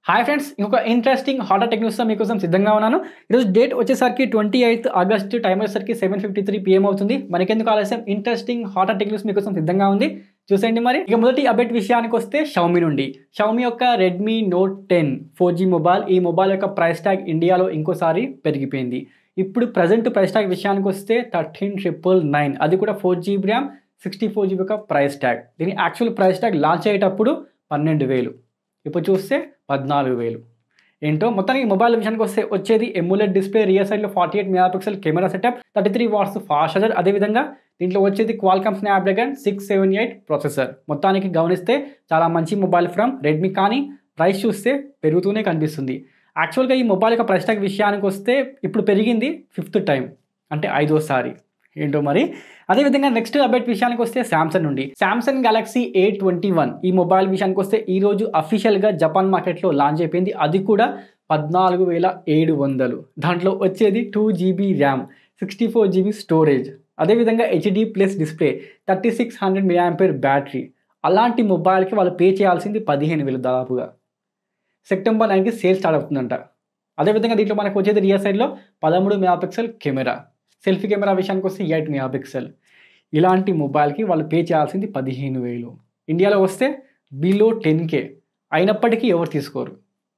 hi friends ఇంకొక interesting hot tech న్యూస్తో మీకోసం సిద్ధంగా ఉన్నాను ఈరోజు డేట్ వచ్చేసరికి ట్వంటీ ఎయిత్ ఆగస్ట్ టైం వచ్చేసరికి సెవెన్ ఫిఫ్టీ త్రీ పిఎం అవుతుంది మనకెందుకు ఆలస్యం ఇంట్రెస్టింగ్ హాట్ టెక్ న్యూస్ మీకోసం సిద్ధంగా ఉంది చూసేయండి మరి ఇక మొదటి అప్డేట్ విషయానికి వస్తే షౌమి నుండి షౌమి యొక్క Redmi Note ten four G mobile ఈ మొబైల్ యొక్క ప్రైస్ ట్యాగ్ ఇండియాలో ఇంకోసారి పెరిగిపోయింది ఇప్పుడు ప్రజెంట్ ప్రైస్ ట్యాగ్ విషయానికి వస్తే థర్టీన్ ట్రిపుల్ నైన్ అది కూడా four GB RAM sixty four GB యొక్క ప్రైస్ ట్యాగ్ దీని యాక్చువల్ ప్రైస్ ట్యాగ్ లాంచ్ అయ్యేటప్పుడు పన్నెండు వేలు ఇప్పుడు చూస్తే పద్నాలుగు వేలు ఏంటో మొత్తానికి మొబైల్ విషయానికి వస్తే వచ్చేది ఎమ్యులెట్ డిస్ప్లే రియర్ సైడ్లో forty eight mega pixel camera setup thirty three watts fast charger అదేవిధంగా దీంట్లో వచ్చేది Qualcomm Snapdragon six seven eight processor మొత్తానికి గమనిస్తే చాలా మంచి మొబైల్ ఫ్రమ్ రెడ్మీ కానీ ప్రైస్ చూస్తే పెరుగుతూనే కనిపిస్తుంది యాక్చువల్గా ఈ మొబైల్ యొక్క ప్రైస్ ట్యాగ్ విషయానికి వస్తే ఇప్పుడు పెరిగింది ఫిఫ్త్ టైం అంటే ఐదోసారి ఏంటో మరి అదేవిధంగా నెక్స్ట్ అప్డేట్ విషయానికి వస్తే శాంసంగ్ నుండి Samsung Galaxy A twenty one ఈ మొబైల్ విషయానికి వస్తే ఈ రోజు అఫీషియల్గా జపాన్ మార్కెట్లో లాంచ్ అయిపోయింది అది కూడా పద్నాలుగు వేల ఏడు వందలు దాంట్లో వచ్చేది two GB RAM sixty four GB storage అదేవిధంగా HD plus display thirty six hundred milliampere battery అలాంటి మొబైల్కి వాళ్ళు పే చేయాల్సింది పదిహేను వేలు దాదాపుగా సెప్టెంబర్ నైన్కి సేల్ స్టార్ట్ అవుతుందంట అదేవిధంగా దీంట్లో మనకు వచ్చేది రియర్ సైడ్లో పదమూడు మెగాపిక్సెల్ కెమెరా సెల్ఫీ కెమెరా విషయానికి వస్తే ఎయిట్ మెగాపిక్సెల్ ఇలాంటి మొబైల్కి వాళ్ళు పే చేయాల్సింది పదిహేను వేలు ఇండియాలో వస్తే బిలో టెన్ కే అయినప్పటికీ ఎవరు తీసుకోరు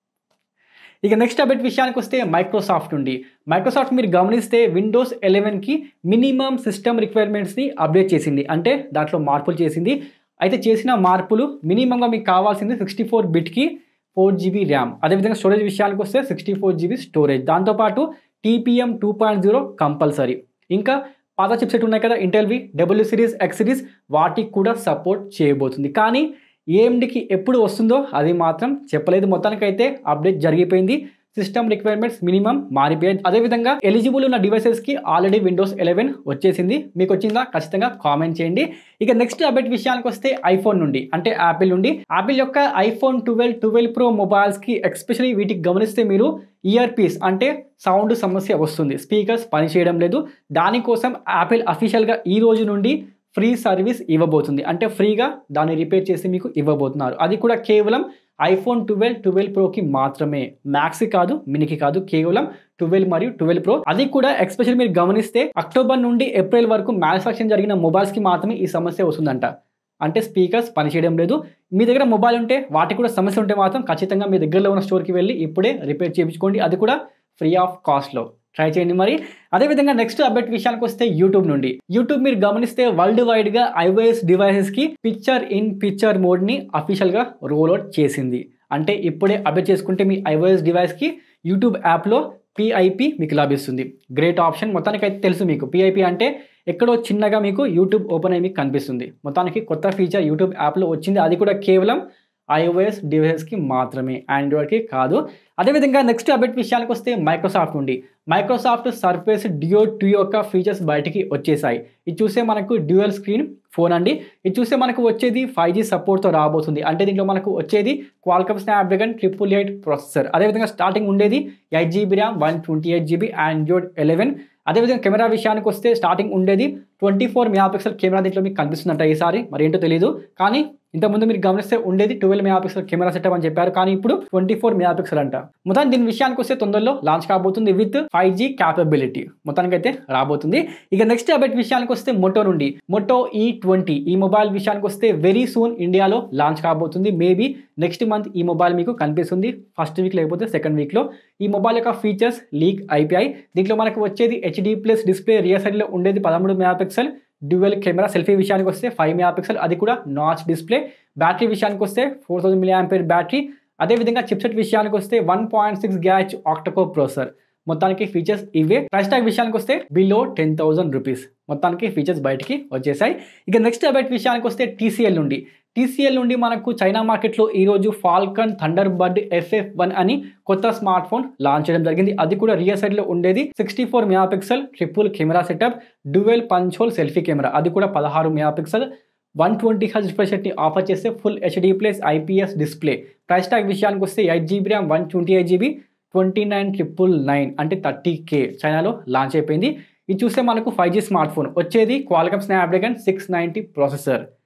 ఇక నెక్స్ట్ అప్డేట్ విషయానికి వస్తే మైక్రోసాఫ్ట్ నుండి మైక్రోసాఫ్ట్ మీరు గమనిస్తే విండోస్ ఎలెవెన్కి మినిమం సిస్టమ్ రిక్వైర్మెంట్స్ని అప్డేట్ చేసింది అంటే దాంట్లో మార్పులు చేసింది అయితే చేసిన మార్పులు మినిమంగా మీకు కావాల్సింది సిక్స్టీ ఫోర్ బిట్కి ఫోర్ జీబీ ర్యామ్ అదేవిధంగా స్టోరేజ్ విషయానికి వస్తే సిక్స్టీ ఫోర్ జీబీ స్టోరేజ్ దాంతోపాటు TPM two point zero compulsory ఇంకా పాత చిప్సెట్ ఉన్నాయి కదా ఇంటెల్వి డబ్ల్యూ సిరీస్ ఎక్స్ సిరీస్ వాటికి కూడా సపోర్ట్ చేయబోతుంది కానీ ఏఎండికి ఎప్పుడు వస్తుందో అది మాత్రం చెప్పలేదు మొత్తానికైతే అప్డేట్ జరిగిపోయింది సిస్టమ్ రిక్వైర్మెంట్స్ మినిమం మారిపోయాయి అదేవిధంగా ఎలిజిబుల్ ఉన్న డివైసెస్కి ఆల్రెడీ విండోస్ ఎలెవెన్ వచ్చేసింది మీకు వచ్చిందా ఖచ్చితంగా కామెంట్ చేయండి ఇక నెక్స్ట్ అప్డేట్ విషయానికి వస్తే ఐఫోన్ నుండి అంటే యాపిల్ నుండి యాపిల్ యొక్క ఐఫోన్ ట్వెల్వ్ ట్వెల్వ్ ప్రో మొబైల్స్కి ఎక్స్పెషలీ వీటికి గమనిస్తే మీరు ఇయర్ పీస్ అంటే సౌండ్ సమస్య వస్తుంది స్పీకర్స్ పనిచేయడం లేదు దానికోసం యాపిల్ అఫీషియల్గా ఈ రోజు నుండి ఫ్రీ సర్వీస్ ఇవ్వబోతుంది అంటే ఫ్రీగా దాన్ని రిపేర్ చేసి మీకు ఇవ్వబోతున్నారు అది కూడా కేవలం ఐఫోన్ ట్వెల్వ్ ట్వెల్వ్ ప్రోకి మాత్రమే మ్యాక్స్ కాదు మినికి కాదు కేవలం ట్వెల్వ్ మరియు ట్వెల్వ్ ప్రో అది కూడా ఎక్స్పెషల్ మీరు గమనిస్తే అక్టోబర్ నుండి ఏప్రిల్ వరకు మ్యానుఫాక్చరింగ్ జరిగిన మొబైల్స్కి మాత్రమే ఈ సమస్య వస్తుందంట అంటే స్పీకర్స్ పనిచేయడం లేదు మీ దగ్గర మొబైల్ ఉంటే వాటికి కూడా సమస్య ఉంటే మాత్రం ఖచ్చితంగా మీ దగ్గరలో ఉన్న స్టోర్కి వెళ్ళి ఇప్పుడే రిపేర్ చేయించుకోండి అది కూడా ఫ్రీ ఆఫ్ కాస్ట్లో ట్రై చేయండి మరి అదేవిధంగా నెక్స్ట్ అప్డేట్ విషయానికి వస్తే యూట్యూబ్ నుండి యూట్యూబ్ మీరు గమనిస్తే వరల్డ్ వైడ్ గా ఐఓఎస్ డివైసెస్ కి పిక్చర్ ఇన్ పిక్చర్ మోడ్ ని అఫీషియల్ గా రోల్ అవుట్ చేసింది అంటే ఇప్పుడే అప్డేట్ చేసుకుంటే మీ ఐఓఎస్ డివైస్ కి యూట్యూబ్ యాప్లో పిఐపి మీకు లభిస్తుంది గ్రేట్ ఆప్షన్ మొత్తానికి అయితే తెలుసు మీకు పిఐపి అంటే ఎక్కడో చిన్నగా మీకు యూట్యూబ్ ఓపెన్ అయ్యి మీకు కనిపిస్తుంది మొత్తానికి కొత్త ఫీచర్ యూట్యూబ్ యాప్లో వచ్చింది అది కూడా కేవలం ఐఓఎస్ డివైసెస్కి మాత్రమే ఆండ్రాయిడ్కి కాదు అదేవిధంగా నెక్స్ట్ అప్డేట్ విషయానికి వస్తే మైక్రోసాఫ్ట్ నుండి మైక్రోసాఫ్ట్ సర్ఫేస్ డియో టూ యొక్క ఫీచర్స్ బయటికి వచ్చేసాయి ఇది చూసే మనకు డ్యూయల్ స్క్రీన్ ఫోన్ అండి ఇది చూస్తే మనకు వచ్చేది ఫైవ్ జీ సపోర్ట్తో రాబోతుంది అంటే దీంట్లో మనకు వచ్చేది Qualcomm Snapdragon triple eight processor అదేవిధంగా స్టార్టింగ్ ఉండేది eight GB RAM one twenty eight GB Android eleven అదేవిధంగా కెమెరా విషయానికి వస్తే స్టార్టింగ్ ఉండేది ట్వంటీ ఫోర్ మెగాపిక్సెల్ కెమెరా దీంట్లో మీకు కనిపిస్తుందంట ఈసారి మరి ఏంటో తెలియదు కానీ ఇంతకుముందు మీరు గమనిస్తే ఉండేది ట్వెల్వ్ మెగాపిక్సెల్ కెమెరా సెటప్ అని చెప్పారు కానీ ఇప్పుడు ట్వంటీ ఫోర్ మెగాపిక్సెల్ అంట మొత్తం దీని విషయానికి వస్తే తొందరలో లాంచ్ కాబోతుంది విత్ ఫైవ్ జీ క్యాపబిలిటీ మొత్తానికి అయితే రాబోతుంది ఇక నెక్స్ట్ అప్డేట్ విషయానికి వస్తే మొటో నుండి మొటో ఈ ట్వంటీ ఈ మొబైల్ విషయానికి వస్తే వెరీ సూన్ ఇండియాలో లాంచ్ కాబోతుంది మేబీ నెక్స్ట్ మంత్ ఈ మొబైల్ మీకు కనిపిస్తుంది ఫస్ట్ వీక్ లేకపోతే సెకండ్ వీక్లో ఈ మొబైల్ యొక్క ఫీచర్స్ లీక్ అయిపోయాయి దీంట్లో మనకు వచ్చేది హెచ్డి ప్లస్ డిస్ప్లే రియర్ సైడ్లో ఉండేది పదమూడు మెగాపిక్సెల్ డ్యూయల్ కెమెరా సెల్ఫీ విషయానికి వస్తే ఫైవ్ మెగాపిక్సెల్ అది కూడా నాచ్ డిస్ప్లే బ్యాటరీ విషయానికి వస్తే four thousand milli ampere battery అదేవిధంగా చిప్సెట్ విషయానికి వస్తే వన్ పాయింట్ సిక్స్ గ్యాచ్ ఆక్టకో ప్రాసెసర్ మొత్తానికి ఫీచర్స్ ఇవే ప్రైస్ ట్యాగ్ విషయానికి వస్తే బిలో టెన్ థౌసండ్ రూపీస్ మొత్తానికి ఫీచర్స్ బయటికి వచ్చేసాయి ఇక నెక్స్ట్ అప్డేట్ విషయానికి వస్తే టీసీఎల్ నుండి టీసీఎల్ నుండి మనకు చైనా మార్కెట్లో ఈరోజు Falcon Thunder Bird FF one అని కొత్త స్మార్ట్ ఫోన్ లాంచ్ చేయడం జరిగింది అది కూడా రియర్ సైడ్లో ఉండేది sixty four megapixel triple camera setup dual punch hole selfie camera అది కూడా పదహారు megapixel one twenty Hz refresh ని ఆఫర్ చేస్తే full HD plus IPS display price tag విషయానికి వస్తే eight GB RAM one twenty eight GB twenty nine triple nine అంటే thirty K చైనాలో launch అయిపోయింది ఇది చూస్తే మనకు ఫైవ్ జీ స్మార్ట్ ఫోన్ వచ్చేది Qualcomm Snapdragon six ninety processor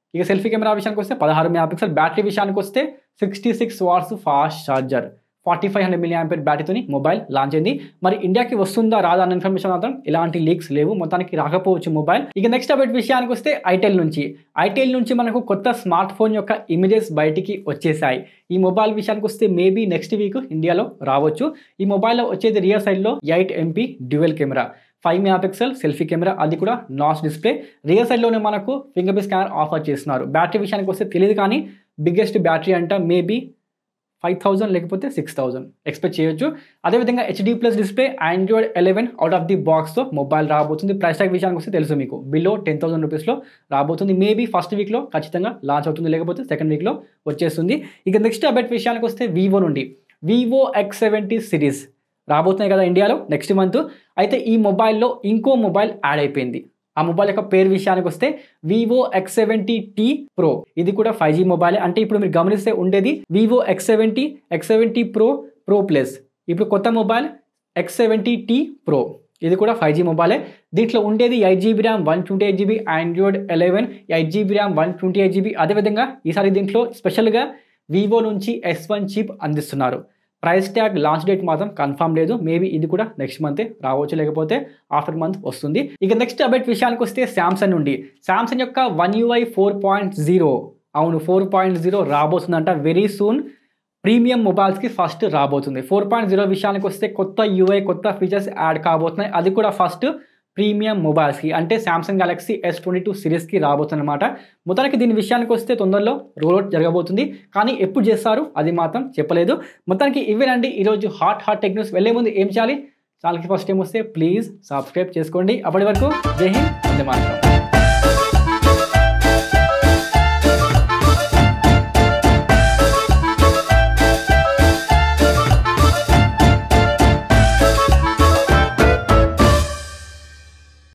ఇక సెల్ఫీ కెమెరా విషయానికి వస్తే పదహారు మెగా పిక్సెల్ బ్యాటరీ విషయానికి వస్తే sixty six watts fast charger forty five hundred million ampere బ్యాటరీతోని మొబైల్ లాంచ్ అయింది మరి ఇండియాకి వస్తుందా రాదా అన్న ఇన్ఫర్మేషన్ మాత్రం ఇలాంటి లీక్స్ లేవు మొత్తానికి రాకపోవచ్చు మొబైల్ ఇక నెక్స్ట్ అప్డేట్ విషయానికి వస్తే ఐటెల్ నుంచి ఐటెల్ నుంచి మనకు కొత్త స్మార్ట్ ఫోన్ యొక్క ఇమేజెస్ బయటికి వచ్చేసాయి ఈ మొబైల్ విషయానికి వస్తే మేబీ నెక్స్ట్ వీక్ ఇండియాలో రావచ్చు ఈ మొబైల్లో వచ్చేది రియర్ సైడ్లో eight MP dual camera five mega pixel selfie camera అది కూడా నాచ్ డిస్ప్లే రియర్ సైడ్లోనే మనకు ఫింగర్ ప్రింట్ స్కానర్ ఆఫర్ చేస్తున్నారు బ్యాటరీ విషయానికి వస్తే తెలియదు కానీ బిగ్గెస్ట్ బ్యాటరీ అంట మేబీ ఫైవ్ థౌసండ్ లేకపోతే సిక్స్ థౌసండ్ ఎక్స్పెక్ట్ చేయొచ్చు అదేవిధంగా HD plus display Android eleven out of the బాక్స్తో మొబైల్ రాబోతుంది ప్రైస్ ట్యాగ్ విషయానికి వస్తే తెలుసు మీకు బిలో టెన్ థౌసండ్ రూపీస్లో రాబోతుంది మేబీ ఫస్ట్ వీక్లో ఖచ్చితంగా లాంచ్ అవుతుంది లేకపోతే సెకండ్ వీక్లో వచ్చేస్తుంది ఇక నెక్స్ట్ అప్డేట్ విషయానికి వస్తే వివో నుండి వివో ఎక్స్ సెవెంటీ సిరీస్ రాబోతున్నాయి కదా ఇండియాలో నెక్స్ట్ మంత్ అయితే ఈ మొబైల్లో ఇంకో మొబైల్ యాడ్ అయిపోయింది ఆ మొబైల్ యొక్క పేరు విషయానికి వస్తే Vivo X seventy T pro ఇది కూడా ఫైవ్ జీ మొబైల్ అంటే ఇప్పుడు మీరు గమనిస్తే ఉండేది Vivo X seventy X seventy pro pro plus ఇప్పుడు కొత్త mobile X seventy T pro ఇది కూడా ఫైవ్ జీ మొబైలే దీంట్లో ఉండేది eight GB RAM one twenty eight GB Android eleven eight GB RAM one twenty eight GB అదేవిధంగా ఈసారి దీంట్లో స్పెషల్గా వివో నుంచి ఎస్ వన్ చిప్ అందిస్తున్నారు ప్రైస్ ట్యాగ్ లాంచ్ డేట్ మాత్రం కన్ఫర్మ్ లేదు మేబీ ఇది కూడా నెక్స్ట్ మంతే రావచ్చు లేకపోతే ఆఫ్టర్ మంత్ వస్తుంది ఇక నెక్స్ట్ అప్డేట్ విషయానికి వస్తే శాంసంగ్ నుండి శాంసంగ్ యొక్క One UI four point zero అవును ఫోర్ పాయింట్ జీరో రాబోతుందంట వెరీ సూన్ ప్రీమియం మొబైల్స్కి ఫస్ట్ రాబోతుంది ఫోర్ పాయింట్ జీరో విషయానికి వస్తే కొత్త యూఐ కొత్త ఫీచర్స్ యాడ్ కాబోతున్నాయి అది కూడా ఫస్ట్ ప్రీమియం మొబైల్స్కి అంటే Samsung Galaxy S twenty two సిరీస్కి రాబోతుందన్నమాట మొత్తానికి దీని విషయానికి వస్తే తొందరలో రోల్అవుట్ జరగబోతుంది కానీ ఎప్పుడు చేస్తారు అది మాత్రం చెప్పలేదు మొత్తానికి ఇవేనండి ఈరోజు హాట్ హాట్ టెక్ న్యూస్ వెళ్ళే ముందు ఏం చేయాలి ఛానల్కి ఫస్ట్ టైం వస్తే ప్లీజ్ సబ్స్క్రైబ్ చేసుకోండి అప్పటి వరకు జై హింద్ వందే మాతరం